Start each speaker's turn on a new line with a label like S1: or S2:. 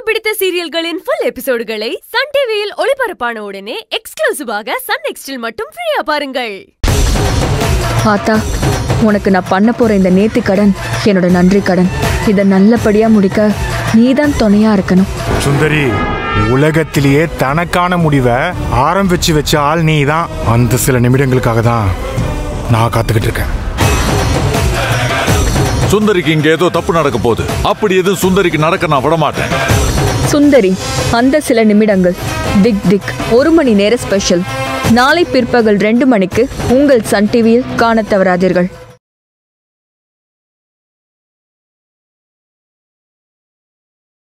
S1: பிடித்த சீரியல்களின் full எபிசோடுகளை Sun டிவியில் ஒளிபரப்பான உடனே எக்ஸ்க்ளூசிவாக சன் நெக்ஸ்டில் மட்டும் ஃப்ரீயா பாருங்கள்
S2: ஆத்தா உனக்கு நான் பண்ண போற இந்த நேர்த்தி கடன் என்னோட நன்றி கடன் இதை நல்லபடியா முடிக்க நீதான் துணையா இருக்கணும்
S3: சுந்தரி உலகத்திலேயே தனக்கான முடிவை ஆரம்பிச்சு வச்ச ஆள் நீ தான் அந்த சில நிமிடங்களுக்காக தான் நான் காத்துக்கிட்டு இருக்கேன்
S4: சுந்தரிக்கு இங்க ஏதோ தப்பு நடக்க போகுது அப்படி எதுவும் சுந்தரிக்கு நடக்க நான் விட மாட்டேன்
S2: சுந்தரி அந்த சில நிமிடங்கள் திக் திக் ஒரு மணி நேர ஸ்பெஷல் நாளை பிற்பகல் ரெண்டு மணிக்கு உங்கள் சன் டிவியில் காணத் தவறாதீர்கள்